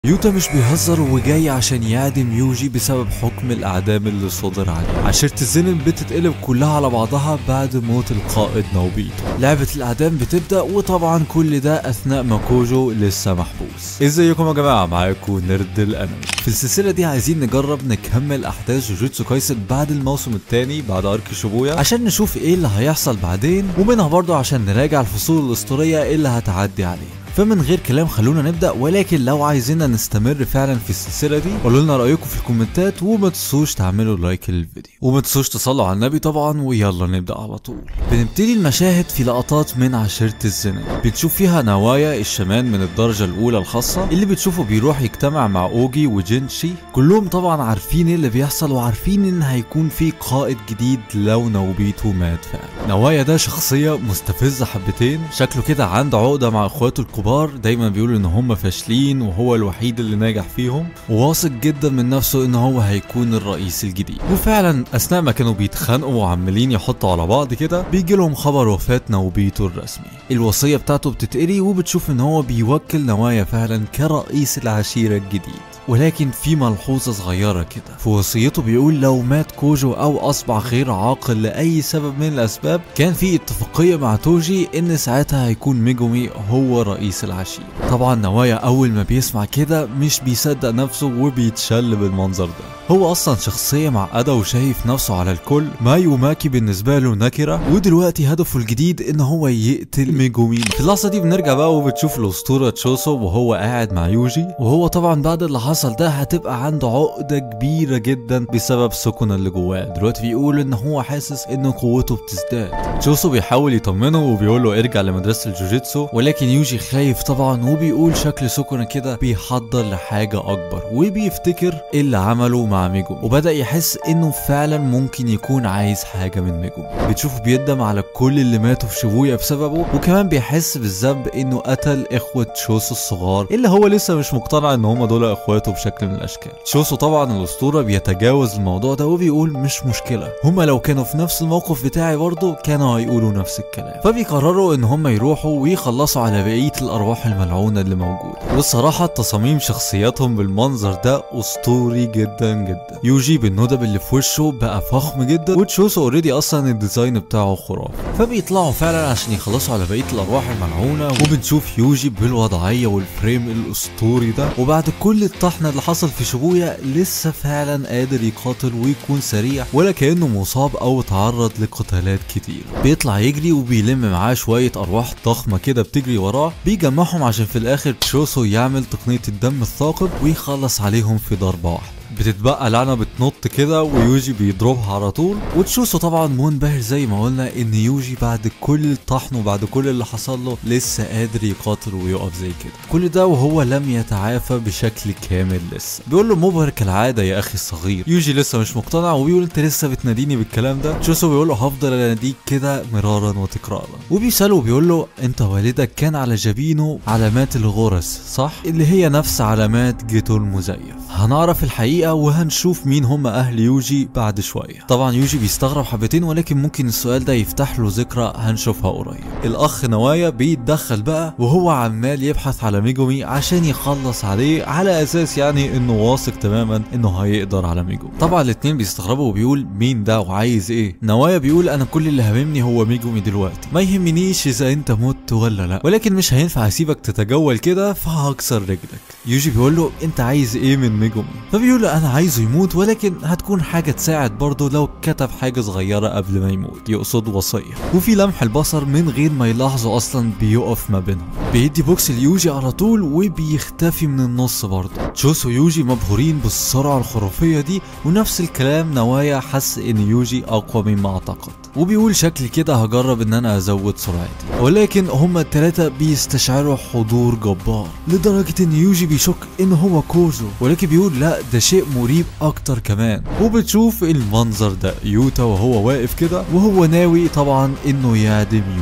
يوتا مش بيهزر وجاي عشان يعدم يوجي بسبب حكم الإعدام اللي صدر عليه عشيرة الزنن بتتقلب كلها على بعضها بعد موت القائد نوبيتو لعبة الإعدام بتبدأ وطبعا كل ده أثناء ما كوجو لسه محبوس ازيكم يا جماعة معاكم نرد الأنمي في السلسلة دي عايزين نجرب نكمل أحداث جوجوتسو كايسن بعد الموسم الثاني بعد أرك شيبويا عشان نشوف ايه اللي هيحصل بعدين ومنها برضه عشان نراجع الفصول الأسطورية اللي هتعدي عليه فمن غير كلام خلونا نبدا ولكن لو عايزيننا نستمر فعلا في السلسله دي قولوا لنا رايكم في الكومنتات وما تنسوش تعملوا لايك للفيديو وما تنسوش تصلوا على النبي طبعا ويلا نبدا على طول بنبتدي المشاهد في لقطات من عشيره الزنا بنشوف فيها نوايا الشمان من الدرجه الاولى الخاصه اللي بتشوفه بيروح يجتمع مع اوجي وجينشي كلهم طبعا عارفين ايه اللي بيحصل وعارفين ان هيكون في قائد جديد لو نوبيتو مات فعلا نوايا ده شخصيه مستفزه حبتين شكله كده عنده عقده مع اخواته الكبار دايما بيقولوا ان هم فاشلين وهو الوحيد اللي ناجح فيهم وواثق جدا من نفسه ان هو هيكون الرئيس الجديد وفعلا اثناء ما كانوا بيتخانقوا وعمالين يحطوا على بعض كده بيجي لهم خبر وفاه نوبيتو الرسمي الوصيه بتاعته بتتقري وبتشوف ان هو بيوكل نوايا فعلا كرئيس العشيره الجديد ولكن في ملحوظة صغيرة كده في وصيته بيقول لو مات كوجو أو أصبح غير عاقل لأي سبب من الأسباب كان في اتفاقية مع توجي إن ساعتها هيكون ميجومي هو رئيس العشيرة طبعا نوايا أول ما بيسمع كده مش بيصدق نفسه وبيتشل بالمنظر ده هو أصلا شخصية معقدة وشايف نفسه على الكل مايو ماكي بالنسبة له نكرة ودلوقتي هدفه الجديد إن هو يقتل ميجومي في اللحظة دي بنرجع بقى وبتشوف الأسطورة تشوسو وهو قاعد مع يوجي وهو طبعا بعد اللي حصل ده هتبقى عنده عقدة كبيرة جدا بسبب سكنة اللي جواه دلوقتي بيقول ان هو حاسس ان قوته بتزداد تشوسو بيحاول يطمنه وبيقول له ارجع لمدرسة الجوجيتسو ولكن يوجي خايف طبعا وبيقول شكل سكنة كده بيحضر لحاجة اكبر وبيفتكر اللي عمله مع ميجو وبدأ يحس انه فعلا ممكن يكون عايز حاجة من ميجو بتشوفه بيندم على كل اللي ماتوا في شيبويا بسببه وكمان بيحس بالذنب انه قتل اخوة تشوسو الصغار اللي هو لسه مش مقتنع ان هم دول اخواته بشكل من الاشكال تشوسو طبعا الاسطوره بيتجاوز الموضوع ده وبيقول مش مشكله هما لو كانوا في نفس الموقف بتاعي برضه كانوا هيقولوا نفس الكلام فبيقرروا ان هما يروحوا ويخلصوا على بقيه الارواح الملعونه اللي موجوده والصراحه تصاميم شخصياتهم بالمنظر ده اسطوري جدا جدا يوجي بالندب اللي في وشه بقى فخم جدا وتشوسو اوريدي اصلا الديزاين بتاعه خرافي فبيطلعوا فعلا عشان يخلصوا على بقيه الارواح الملعونه وبنشوف يوجي بالوضعيه والفريم الاسطوري ده وبعد كل الطحنه اللي حصل في شيبويا لسه فعلا قادر يقاتل ويكون سريع ولا كانه مصاب او تعرض لقتالات كتير بيطلع يجري وبيلم معاه شويه ارواح ضخمه كده بتجري وراه بيجمعهم عشان في الاخر تشوسو يعمل تقنيه الدم الثاقب ويخلص عليهم في ضربه واحده بتتبقى لعنة بتنط كده ويوجي بيضربها على طول وتشوسو طبعا منبهر زي ما قلنا ان يوجي بعد كل الطحن وبعد كل اللي حصل له لسه قادر يقاتل ويقف زي كده كل ده وهو لم يتعافى بشكل كامل لسه بيقول له مبهر كالعادة يا اخي الصغير يوجي لسه مش مقتنع وبيقول انت لسه بتناديني بالكلام ده تشوسو بيقول له هفضل اناديك كده مرارا وتكرارا وبيساله وبيقول له انت والدك كان على جبينه علامات الغرس صح اللي هي نفس علامات جيتو المزيف هنعرف الحقيقة وهنشوف مين هم اهل يوجي بعد شويه طبعا يوجي بيستغرب حبتين ولكن ممكن السؤال ده يفتح له ذكرى هنشوفها قريب الاخ نوايا بيتدخل بقى وهو عمال يبحث على ميجومي عشان يخلص عليه على اساس يعني انه واثق تماما انه هيقدر على ميجومي طبعا الاتنين بيستغربوا وبيقول مين ده وعايز ايه نوايا بيقول انا كل اللي هاممني هو ميجومي دلوقتي ما يهمنيش اذا انت مت ولا لا ولكن مش هينفع اسيبك تتجول كده فهكسر رجلك يوجي بيقول له انت عايز ايه من ميجومي فبيقول له انا عايزه يموت ولكن هتكون حاجة تساعد برضه لو كتب حاجة صغيرة قبل ما يموت يقصد وصية وفي لمح البصر من غير ما يلاحظوا اصلا بيقف ما بينهم بيدي بوكس ليوجي على طول وبيختفي من النص برضه تشوسو ويوجي مبهورين بالسرعة الخرافية دي ونفس الكلام نوايا حس ان يوجي اقوى مما اعتقد وبيقول شكلي كده هجرب ان انا ازود سرعتي ولكن هما التلاتة بيستشعروا حضور جبار لدرجة ان يوجي بيشك ان هو كوزو ولكن بيقول لا ده شيء مريب اكتر كمان وبتشوف المنظر ده يوتا وهو واقف كده وهو ناوي طبعا انه يعدم يوجي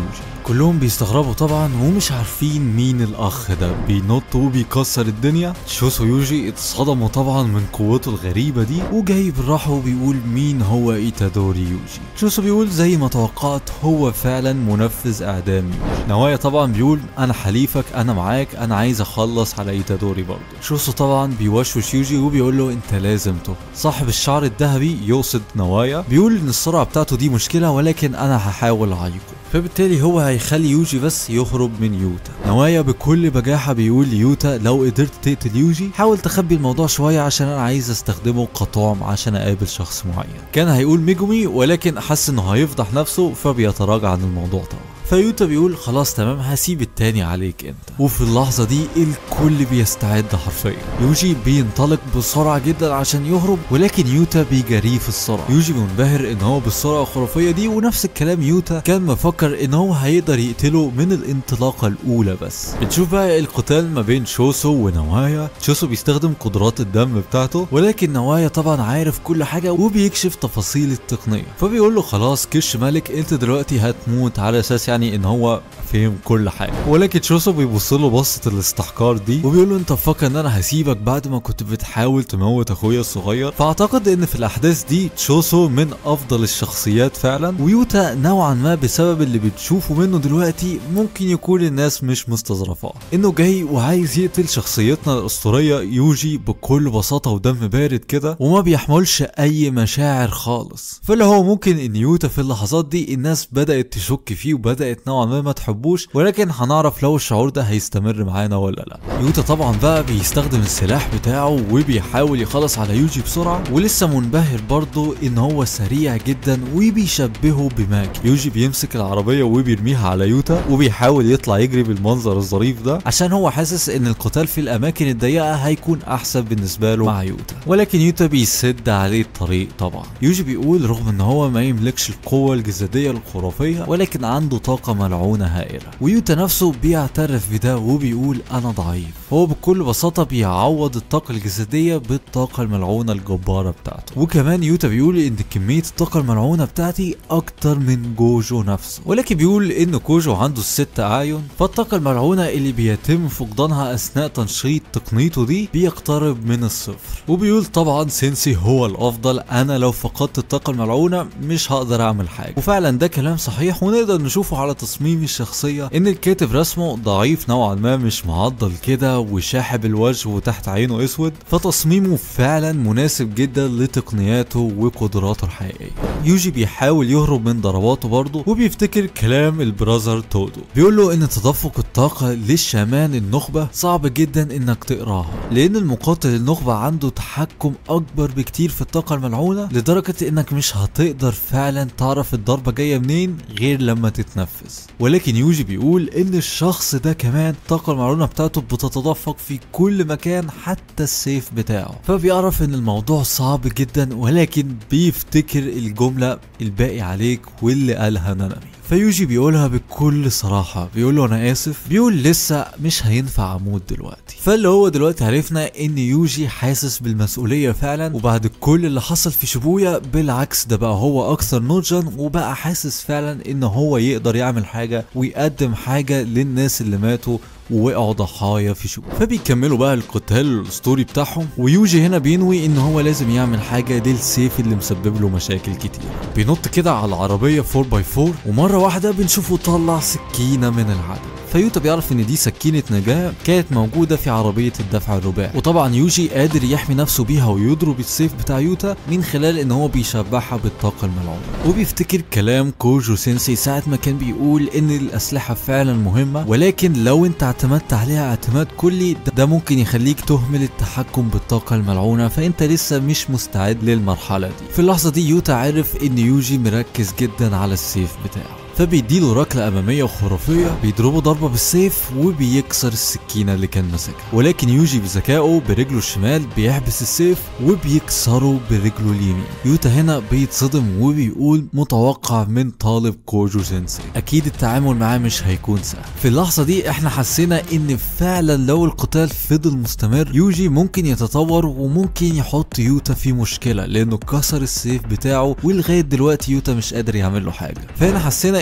كلهم بيستغربوا طبعا ومش عارفين مين الاخ ده بينط وبيكسر الدنيا شوسو يوجي اتصدموا طبعا من قوته الغريبه دي وجاي بالراحه وبيقول مين هو ايتادوري يوجي شوسو بيقول زي ما توقعت هو فعلا منفذ اعدام يوجي نوايا طبعا بيقول انا حليفك انا معاك انا عايز اخلص على ايتادوري برضه شوسو طبعا بيوشوش يوجي وبيقول له انت لازم تهرب صاحب الشعر الذهبي يقصد نوايا بيقول ان السرعه بتاعته دي مشكله ولكن انا هحاول اعيقه فبالتالي هو هيخلي يوجي بس يهرب من يوتا نوايا بكل بجاحة بيقول ليوتا لو قدرت تقتل يوجي حاول تخبي الموضوع شوية عشان انا عايز استخدمه كطعم عشان اقابل شخص معين كان هيقول ميجومي ولكن حس انه هيفضح نفسه فبيتراجع عن الموضوع طبعا فيوتا بيقول خلاص تمام هسيب التاني عليك انت وفي اللحظة دي الكل بيستعد حرفيا يوجي بينطلق بسرعة جدا عشان يهرب ولكن يوتا بيجريه في السرعة يوجي منبهر ان هو بالسرعة الخرافية دي ونفس الكلام يوتا كان مفكر ان هو هيقدر يقتله من الانطلاقة الاولى بس بنشوف بقى القتال ما بين شوسو ونوايا شوسو بيستخدم قدرات الدم بتاعته ولكن نوايا طبعا عارف كل حاجة وبيكشف تفاصيل التقنية فبيقول له خلاص كش ملك انت دلوقتي هتموت على اساس يعني ان هو فهم كل حاجه ولكن شوسو بيبص له بصه الاستحقار دي وبيقول له انت فاكر ان انا هسيبك بعد ما كنت بتحاول تموت اخويا الصغير فاعتقد ان في الاحداث دي تشوسو من افضل الشخصيات فعلا ويوتا نوعا ما بسبب اللي بتشوفه منه دلوقتي ممكن يكون الناس مش مستظرفاه انه جاي وعايز يقتل شخصيتنا الاسطوريه يوجي بكل بساطه ودم بارد كده وما بيحملش اي مشاعر خالص فاللي هو ممكن ان يوتا في اللحظات دي الناس بدات تشك فيه وبدات نوعا ما ما تحبوش ولكن هنعرف لو الشعور ده هيستمر معانا ولا لا يوتا طبعا بقى بيستخدم السلاح بتاعه وبيحاول يخلص على يوجي بسرعه ولسه منبهر برضه ان هو سريع جدا وبيشبهه بماكي يوجي بيمسك العربيه وبيرميها على يوتا وبيحاول يطلع يجري بالمنظر الظريف ده عشان هو حاسس ان القتال في الاماكن الضيقه هيكون احسن بالنسبه له مع يوتا ولكن يوتا بيسد عليه الطريق طبعا يوجي بيقول رغم ان هو ما يملكش القوه الجسديه الخرافيه ولكن عنده طاقه ملعونه هائله ويوتا نفسه بيعترف بده وبيقول انا ضعيف هو بكل بساطه بيعوض الطاقه الجسديه بالطاقه الملعونه الجباره بتاعته وكمان يوتا بيقول ان كميه الطاقه الملعونه بتاعتي اكتر من جوجو نفسه ولكن بيقول ان كوجو عنده الست اعين فالطاقه الملعونه اللي بيتم فقدانها اثناء تنشيط تقنيته دي بيقترب من الصفر وبيقول طبعا سينسي هو الافضل انا لو فقدت الطاقه الملعونه مش هقدر اعمل حاجه وفعلا ده كلام صحيح ونقدر نشوفه على تصميم الشخصيه ان الكاتب رسمه ضعيف نوعا ما مش معضل كده وشاحب الوجه وتحت عينه اسود فتصميمه فعلا مناسب جدا لتقنياته وقدراته الحقيقيه يوجي بيحاول يهرب من ضرباته برضه وبيفتكر كلام البرازر تودو بيقول له ان تدفق الطاقه للشامان النخبه صعب جدا انك تقراها لان المقاتل النخبه عنده تحكم اكبر بكتير في الطاقه الملعونه لدرجه انك مش هتقدر فعلا تعرف الضربه جايه منين غير لما تتنفذ ولكن يوجي بيقول ان الشخص ده كمان الطاقه الملعونه بتاعته بتتدفق في كل مكان حتى السيف بتاعه فبيعرف ان الموضوع صعب جدا ولكن بيفتكر الجمله الباقي عليك واللي قالها نانامي فيوجي بيقولها بكل صراحة بيقول له أنا آسف بيقول لسه مش هينفع أموت دلوقتي فاللي هو دلوقتي عرفنا إن يوجي حاسس بالمسؤولية فعلا وبعد كل اللي حصل في شيبويا بالعكس ده بقى هو أكثر نضجا وبقى حاسس فعلا إن هو يقدر يعمل حاجة ويقدم حاجة للناس اللي ماتوا ووقعوا ضحايا في شو فبيكملوا بقى القتال الاسطوري بتاعهم ويوجي هنا بينوي ان هو لازم يعمل حاجه للسيف اللي مسبب له مشاكل كتير بينط كده على العربيه 4 x 4 ومره واحده بنشوفه طلع سكينه من العدم فيوتا بيعرف ان دي سكينه نجاه كانت موجوده في عربيه الدفع الرباعي وطبعا يوجي قادر يحمي نفسه بيها ويضرب السيف بتاع يوتا من خلال ان هو بيشبعها بالطاقه الملعونه وبيفتكر كلام كوجو سينسي ساعه ما كان بيقول ان الاسلحه فعلا مهمه ولكن لو انت اعتمدت عليها اعتماد كلي ده ممكن يخليك تهمل التحكم بالطاقه الملعونه فانت لسه مش مستعد للمرحله دي في اللحظه دي يوتا عرف ان يوجي مركز جدا على السيف بتاعه فبيديله ركله اماميه وخرافيه بيضربه ضربه بالسيف وبيكسر السكينه اللي كان ماسكها ولكن يوجي بذكائه برجله الشمال بيحبس السيف وبيكسره برجله اليمين يوتا هنا بيتصدم وبيقول متوقع من طالب كوجو سينسي اكيد التعامل معاه مش هيكون سهل في اللحظه دي احنا حسينا ان فعلا لو القتال فضل مستمر يوجي ممكن يتطور وممكن يحط يوتا في مشكله لانه كسر السيف بتاعه ولغايه دلوقتي يوتا مش قادر يعمل له حاجه فهنا حسينا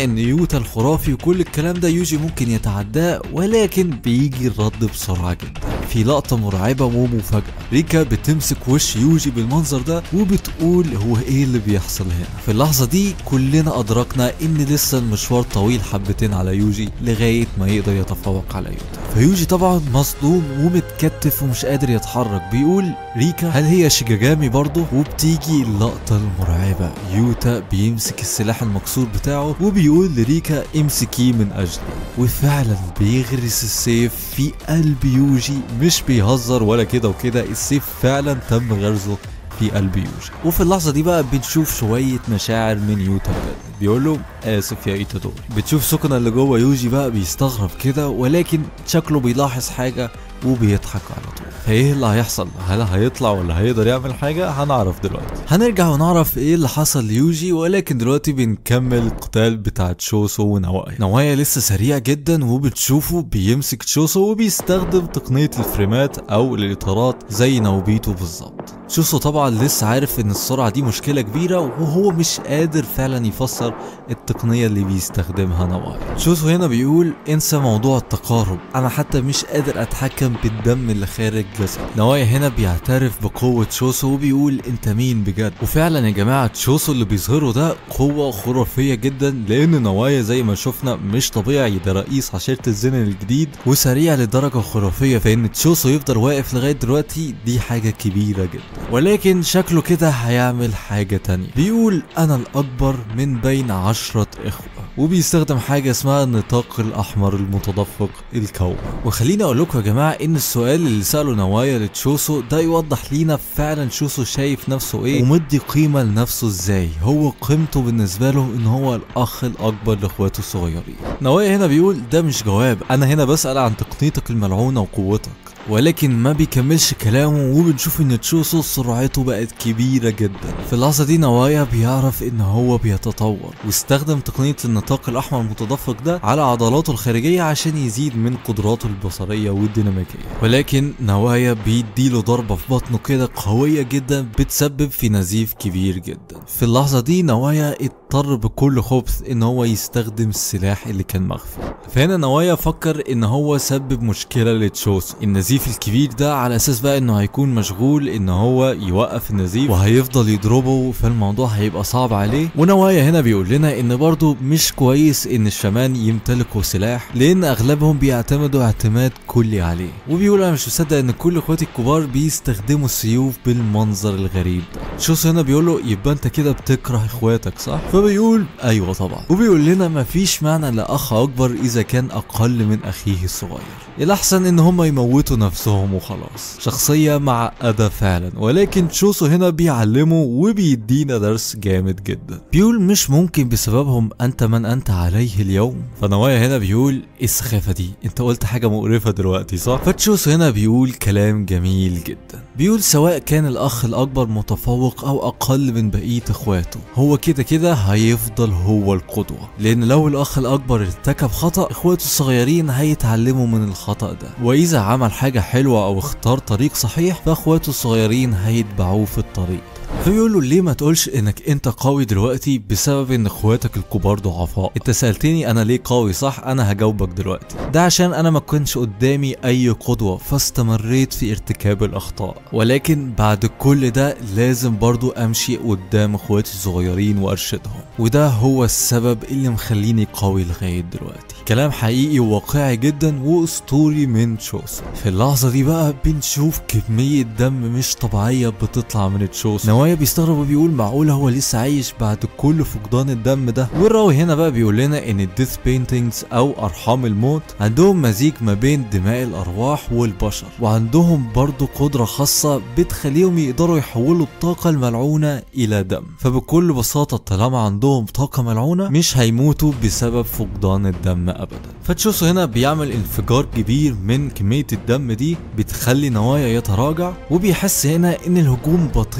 ان يوتا الخرافي وكل الكلام ده يوجي ممكن يتعداه ولكن بيجي الرد بسرعة جدا في لقطة مرعبة ومفاجأة ريكا بتمسك وش يوجي بالمنظر ده وبتقول هو ايه اللي بيحصل هنا في اللحظة دي كلنا ادركنا ان لسه المشوار طويل حبتين على يوجي لغاية ما يقدر يتفوق على يوتا فيوجي طبعا مصدوم ومتكتف ومش قادر يتحرك بيقول ريكا هل هي شيجاجامي برضه وبتيجي اللقطة المرعبة يوتا بيمسك السلاح المكسور بتاعه وبيقول لريكا امسكيه من اجلي وفعلا بيغرس السيف في قلب يوجي مش بيهزر ولا كده وكده السيف فعلا تم غرزه في قلب يوجي وفي اللحظه دي بقى بنشوف شويه مشاعر من يوتا بجد بيقول له اسف يا ايتادوري بتشوف سكنة اللي جوه يوجي بقى بيستغرب كده ولكن شكله بيلاحظ حاجه وبيضحك على طول فايه اللي هيحصل هل هيطلع ولا هيقدر يعمل حاجه هنعرف دلوقتي هنرجع ونعرف ايه اللي حصل ليوجي ولكن دلوقتي بنكمل القتال بتاع تشوسو ونوايا نوايا لسه سريع جدا وبتشوفه بيمسك تشوسو وبيستخدم تقنيه الفريمات او الاطارات زي نوبيتو بالظبط تشوسو طبعا لسه عارف ان السرعه دي مشكله كبيره وهو مش قادر فعلا يفسر التقنيه اللي بيستخدمها نوايا تشوسو هنا بيقول انسى موضوع التقارب انا حتى مش قادر اتحكم بالدم اللي خارج جسدي نوايا هنا بيعترف بقوه تشوسو وبيقول انت مين بجد وفعلا يا جماعه تشوسو اللي بيظهره ده قوه خرافيه جدا لان نوايا زي ما شفنا مش طبيعي ده رئيس عشيره الزنا الجديد وسريع لدرجه خرافيه فان تشوسو يفضل واقف لغايه دلوقتي دي حاجه كبيره جدا ولكن شكله كده هيعمل حاجه تانية بيقول انا الاكبر من بين عشرة اخوه وبيستخدم حاجه اسمها النطاق الاحمر المتدفق الكون وخليني اقول لكم يا جماعه ان السؤال اللي ساله نوايا لتشوسو ده يوضح لينا فعلا شوسو شايف نفسه ايه ومدي قيمه لنفسه ازاي هو قيمته بالنسبه له ان هو الاخ الاكبر لاخواته الصغيرين نوايا هنا بيقول ده مش جواب انا هنا بسال عن تقنيتك الملعونه وقوتك ولكن ما بيكملش كلامه وبنشوف ان تشوسو سرعته بقت كبيرة جدا في اللحظة دي نوايا بيعرف ان هو بيتطور واستخدم تقنية النطاق الاحمر المتدفق ده على عضلاته الخارجية عشان يزيد من قدراته البصرية والديناميكية ولكن نوايا بيديله ضربة في بطنه كده قوية جدا بتسبب في نزيف كبير جدا في اللحظة دي نوايا اضطر بكل خبث ان هو يستخدم السلاح اللي كان مخفي فهنا نوايا فكر ان هو سبب مشكلة لتشوسو النزيف الكبير ده على اساس بقى انه هيكون مشغول ان هو يوقف النزيف وهيفضل يضربه فالموضوع هيبقى صعب عليه ونوايا هنا بيقول لنا ان برضه مش كويس ان الشمان يمتلكوا سلاح لان اغلبهم بيعتمدوا اعتماد كلي عليه وبيقول انا مش مصدق ان كل اخواتي الكبار بيستخدموا السيوف بالمنظر الغريب ده شوس هنا بيقول له يبقى انت كده بتكره اخواتك صح فبيقول ايوه طبعا وبيقول لنا مفيش معنى لاخ اكبر اذا كان اقل من اخيه الصغير الاحسن ان هم يموتوا نفسهم وخلاص شخصيه معقده فعلا ولكن تشوسو هنا بيعلمه وبيدينا درس جامد جدا بيقول مش ممكن بسببهم انت من انت عليه اليوم فنوايا هنا بيقول ايه السخافه دي انت قلت حاجه مقرفه دلوقتي صح فتشوسو هنا بيقول كلام جميل جدا بيقول سواء كان الاخ الاكبر متفوق او اقل من بقيه اخواته هو كده كده هيفضل هو القدوه لان لو الاخ الاكبر ارتكب خطا اخواته الصغيرين هيتعلموا من الخطا ده واذا عمل حاجه حلوه او اختار طريق صحيح فاخواته الصغيرين هيتبعوه في الطريق فبيقول له ليه ما تقولش انك انت قوي دلوقتي بسبب ان اخواتك الكبار ضعفاء انت سالتني انا ليه قوي صح انا هجاوبك دلوقتي ده عشان انا ما كنش قدامي اي قدوه فاستمريت في ارتكاب الاخطاء ولكن بعد كل ده لازم برضو امشي قدام اخواتي الصغيرين وارشدهم وده هو السبب اللي مخليني قوي لغايه دلوقتي كلام حقيقي وواقعي جدا واسطوري من تشوسو في اللحظه دي بقى بنشوف كميه دم مش طبيعيه بتطلع من تشوسو نوايا بيستغرب وبيقول معقول هو لسه عايش بعد كل فقدان الدم ده والراوي هنا بقى بيقول لنا ان الديث بينتينجز او ارحام الموت عندهم مزيج ما بين دماء الارواح والبشر وعندهم برضو قدره خاصه بتخليهم يقدروا يحولوا الطاقه الملعونه الى دم فبكل بساطه طالما عندهم طاقه ملعونه مش هيموتوا بسبب فقدان الدم ابدا فتشوسو هنا بيعمل انفجار كبير من كميه الدم دي بتخلي نوايا يتراجع وبيحس هنا ان الهجوم بطيء نوعا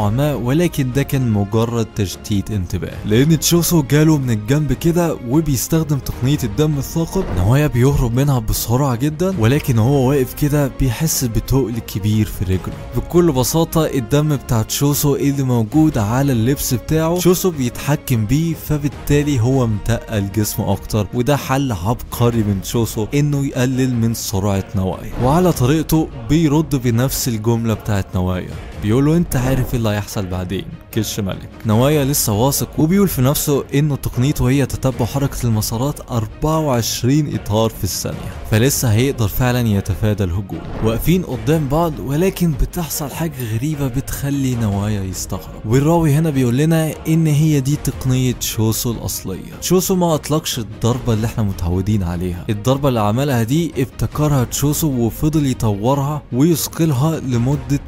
نوعا ما ولكن ده كان مجرد تشتيت انتباه لان تشوسو جاله من الجنب كده وبيستخدم تقنية الدم الثاقب نوايا بيهرب منها بسرعة جدا ولكن هو واقف كده بيحس بتقل كبير في رجله بكل بساطة الدم بتاع تشوسو اللي موجود على اللبس بتاعه تشوسو بيتحكم بيه فبالتالي هو متقل جسمه اكتر وده حل عبقري من تشوسو انه يقلل من سرعة نوايا وعلى طريقته بيرد بنفس الجملة بتاعت نوايا بيقول له انت عارف ايه اللي هيحصل بعدين كش ملك نوايا لسه واثق وبيقول في نفسه انه تقنيته هي تتبع حركة المسارات 24 اطار في الثانية فلسه هيقدر فعلا يتفادى الهجوم واقفين قدام بعض ولكن بتحصل حاجة غريبة بتخلي نوايا يستغرب والراوي هنا بيقول لنا ان هي دي تقنية شوسو الاصلية شوسو ما اطلقش الضربة اللي احنا متعودين عليها الضربة اللي عملها دي ابتكرها تشوسو وفضل يطورها ويثقلها لمدة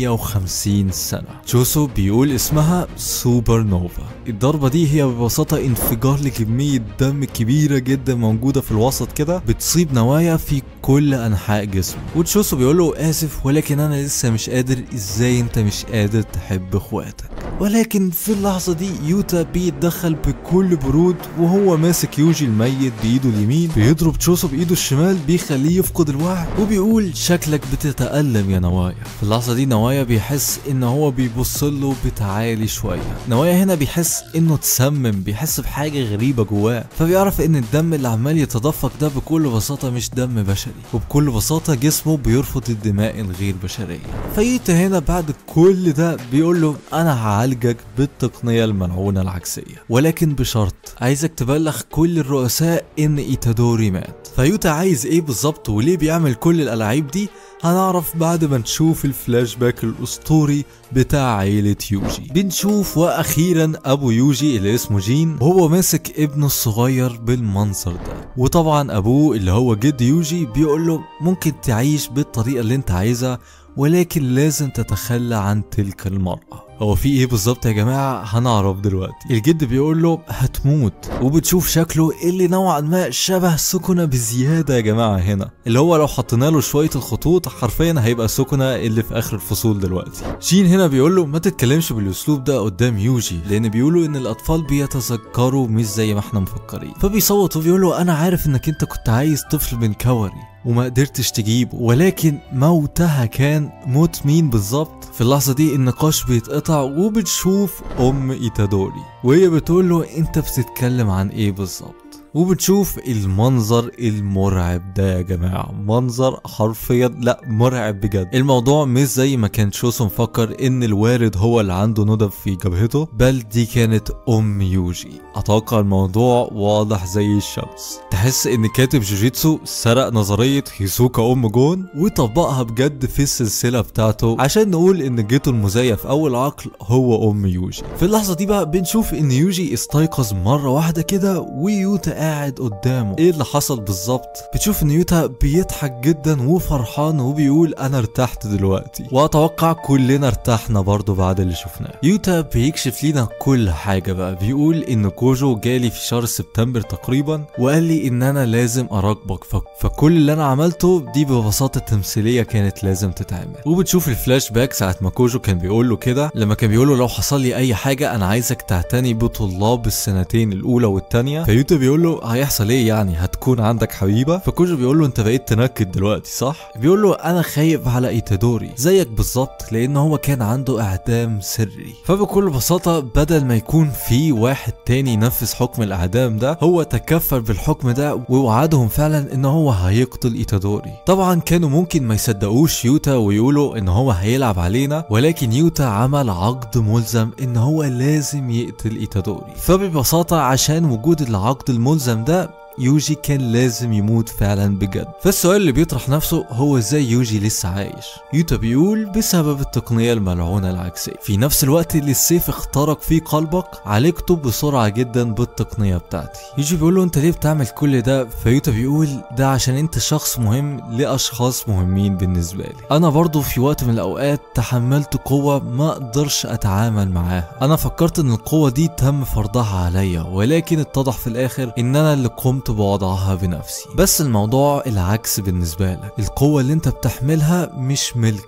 150 سنة تشوسو بيقول اسمها سوبر نوفا الضربة دي هي ببساطة انفجار لكمية دم كبيرة جدا موجودة في الوسط كده بتصيب نوايا في كل انحاء جسمه وتشوسو بيقول له اسف ولكن انا لسه مش قادر ازاي انت مش قادر تحب اخواتك ولكن في اللحظة دي يوتا بيتدخل بكل برود وهو ماسك يوجي الميت بايده اليمين بيضرب تشوسو بايده الشمال بيخليه يفقد الوعي وبيقول شكلك بتتألم يا نوايا في اللحظة دي نوايا بيحس ان هو بيبص له بتعالي شوية نوايا هنا بيحس انه اتسمم بيحس بحاجة غريبة جواه فبيعرف ان الدم اللي عمال يتدفق ده بكل بساطة مش دم بشري وبكل بساطة جسمه بيرفض الدماء الغير بشرية فيوتا هنا بعد كل ده بيقول له انا هعالجك بالتقنية الملعونة العكسية ولكن بشرط عايزك تبلغ كل الرؤساء ان ايتادوري مات فيوتا عايز ايه بالظبط وليه بيعمل كل الالعاب دي هنعرف بعد ما نشوف الفلاش باك الاسطوري بتاع عيلة يوجي بنشوف واخيرا ابو يوجي اللي اسمه جين وهو ماسك ابنه الصغير بالمنظر ده وطبعا ابوه اللي هو جد يوجي بيقول له ممكن تعيش بالطريقة اللي انت عايزها ولكن لازم تتخلى عن تلك المرأة هو في ايه بالظبط يا جماعة هنعرف دلوقتي الجد بيقول له هتموت وبتشوف شكله اللي نوعا ما شبه سكنة بزيادة يا جماعة هنا اللي هو لو حطينا له شوية الخطوط حرفيا هيبقى سكنة اللي في اخر الفصول دلوقتي شين هنا بيقول له ما تتكلمش بالاسلوب ده قدام يوجي لان بيقولوا ان الاطفال بيتذكروا مش زي ما احنا مفكرين فبيصوت وبيقول له انا عارف انك انت كنت عايز طفل من كوري وما قدرتش تجيبه ولكن موتها كان موت مين بالظبط في اللحظة دي النقاش بيتقطع وبتشوف أم إيتادوري وهي بتقول له أنت بتتكلم عن إيه بالظبط وبتشوف المنظر المرعب ده يا جماعة منظر حرفيا لا مرعب بجد الموضوع مش زي ما كان شوسو مفكر ان الوارد هو اللي عنده ندب في جبهته بل دي كانت ام يوجي اتوقع الموضوع واضح زي الشمس تحس ان كاتب جوجيتسو سرق نظرية هيسوكا ام جون وطبقها بجد في السلسلة بتاعته عشان نقول ان جيتو المزيف او العقل هو ام يوجي في اللحظة دي بقى بنشوف ان يوجي استيقظ مرة واحدة كده ويوتا قاعد قدامه ايه اللي حصل بالظبط بتشوف ان يوتا بيضحك جدا وفرحان وبيقول انا ارتحت دلوقتي واتوقع كلنا ارتحنا برضو بعد اللي شفناه يوتا بيكشف لينا كل حاجة بقى بيقول ان كوجو جالي في شهر سبتمبر تقريبا وقال لي ان انا لازم اراقبك ف... فكل اللي انا عملته دي ببساطة تمثيلية كانت لازم تتعمل وبتشوف الفلاش باك ساعة ما كوجو كان بيقول له كده لما كان بيقول له لو حصل لي اي حاجة انا عايزك تعتني بطلاب السنتين الاولى والتانية فيوتا بيقول له هيحصل ايه يعني هتكون عندك حبيبه فكوجو بيقول له انت بقيت تنكد دلوقتي صح بيقول له انا خايف على ايتادوري زيك بالظبط لان هو كان عنده اعدام سري فبكل بساطه بدل ما يكون في واحد تاني ينفذ حكم الاعدام ده هو تكفل بالحكم ده ووعدهم فعلا ان هو هيقتل ايتادوري طبعا كانوا ممكن ما يصدقوش يوتا ويقولوا ان هو هيلعب علينا ولكن يوتا عمل عقد ملزم ان هو لازم يقتل ايتادوري فببساطه عشان وجود العقد الملزم ده يوجي كان لازم يموت فعلا بجد فالسؤال اللي بيطرح نفسه هو ازاي يوجي لسه عايش يوتا بيقول بسبب التقنية الملعونة العكسية في نفس الوقت اللي السيف اخترق فيه قلبك عالجته بسرعة جدا بالتقنية بتاعتي يوجي بيقول له انت ليه بتعمل كل ده فيوتا بيقول ده عشان انت شخص مهم لاشخاص مهمين بالنسبة لي انا برضو في وقت من الاوقات تحملت قوة ما اقدرش اتعامل معاها انا فكرت ان القوة دي تم فرضها عليا ولكن اتضح في الاخر ان انا اللي قمت قمت بوضعها بنفسي بس الموضوع العكس بالنسبة لك القوة اللي انت بتحملها مش ملكك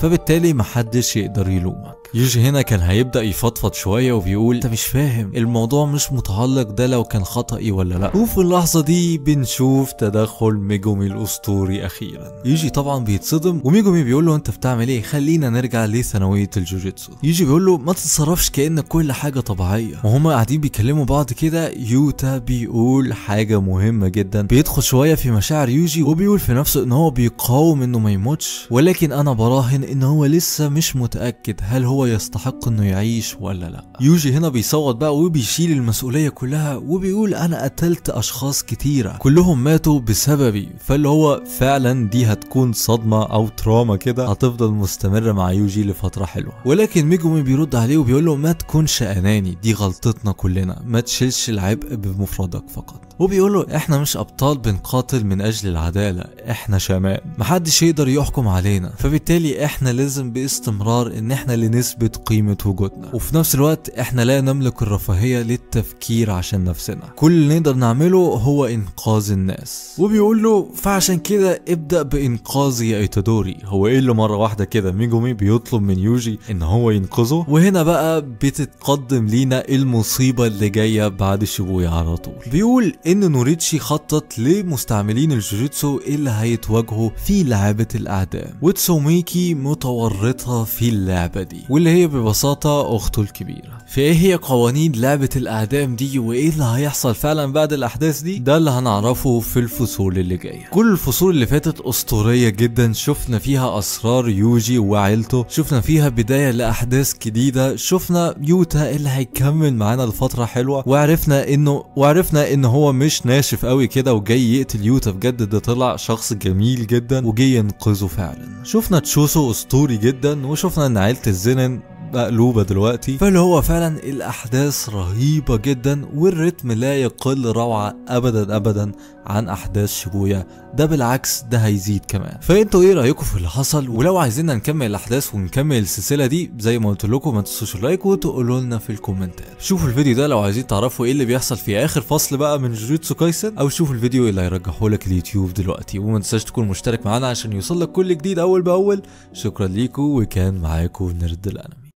فبالتالي محدش يقدر يلومك يوجي هنا كان هيبدا يفضفض شويه وبيقول انت مش فاهم الموضوع مش متعلق ده لو كان خطأي ولا لا وفي اللحظه دي بنشوف تدخل ميجومي الاسطوري اخيرا يوجي طبعا بيتصدم وميجومي بيقول له انت بتعمل ايه خلينا نرجع لثانويه الجوجيتسو يوجي بيقول له ما تتصرفش كأن كل حاجه طبيعيه وهما قاعدين بيكلموا بعض كده يوتا بيقول حاجه مهمه جدا بيدخل شويه في مشاعر يوجي وبيقول في نفسه ان هو بيقاوم انه ما يموتش ولكن انا براهن ان هو لسه مش متاكد هل هو يستحق انه يعيش ولا لا يوجي هنا بيصوت بقى وبيشيل المسؤوليه كلها وبيقول انا قتلت اشخاص كتيره كلهم ماتوا بسببي فاللي هو فعلا دي هتكون صدمه او تراما كده هتفضل مستمره مع يوجي لفتره حلوه ولكن ميجومي بيرد عليه وبيقول له ما تكونش اناني دي غلطتنا كلنا ما تشيلش العبء بمفردك فقط وبيقول له احنا مش ابطال بنقاتل من اجل العداله احنا شمال محدش يقدر يحكم علينا فبالتالي احنا لازم باستمرار ان احنا اللي نثبت قيمه وجودنا وفي نفس الوقت احنا لا نملك الرفاهيه للتفكير عشان نفسنا كل اللي نقدر نعمله هو انقاذ الناس وبيقول له فعشان كده ابدا بانقاذ يا ايتادوري هو ايه اللي مره واحده كده ميجومي بيطلب من يوجي ان هو ينقذه وهنا بقى بتتقدم لينا المصيبه اللي جايه بعد شيبويا على طول بيقول ان نوريتشي خطط لمستعملين الجوجيتسو اللي هيتواجهوا في لعبة الاعدام وتسوميكي متورطة في اللعبة دي واللي هي ببساطة اخته الكبيرة فايه هي قوانين لعبة الاعدام دي وايه اللي هيحصل فعلا بعد الاحداث دي ده اللي هنعرفه في الفصول اللي جاية كل الفصول اللي فاتت اسطورية جدا شفنا فيها اسرار يوجي وعيلته شفنا فيها بداية لاحداث جديدة شفنا يوتا اللي هيكمل معانا لفترة حلوة وعرفنا انه وعرفنا ان هو مش ناشف قوي كده وجاي يقتل يوتا بجد ده طلع شخص جميل جدا وجاي ينقذه فعلا شفنا تشوسو اسطوري جدا وشفنا ان عيلة الزنن مقلوبة دلوقتي فاللي هو فعلا الأحداث رهيبة جدا والريتم لا يقل روعة أبدا أبدا عن أحداث شيبويا ده بالعكس ده هيزيد كمان فانتوا ايه رأيكم في اللي حصل ولو عايزيننا نكمل الأحداث ونكمل السلسلة دي زي ما قلت لكم ما تنسوش اللايك وتقولوا لنا في الكومنتات شوفوا الفيديو ده لو عايزين تعرفوا ايه اللي بيحصل في آخر فصل بقى من جوجوتسو كايسن أو شوفوا الفيديو اللي هيرجحه لك اليوتيوب دلوقتي وما تنساش تكون مشترك معانا عشان يوصل لك كل جديد أول بأول شكرا ليكم وكان معاكم نرد الأنمي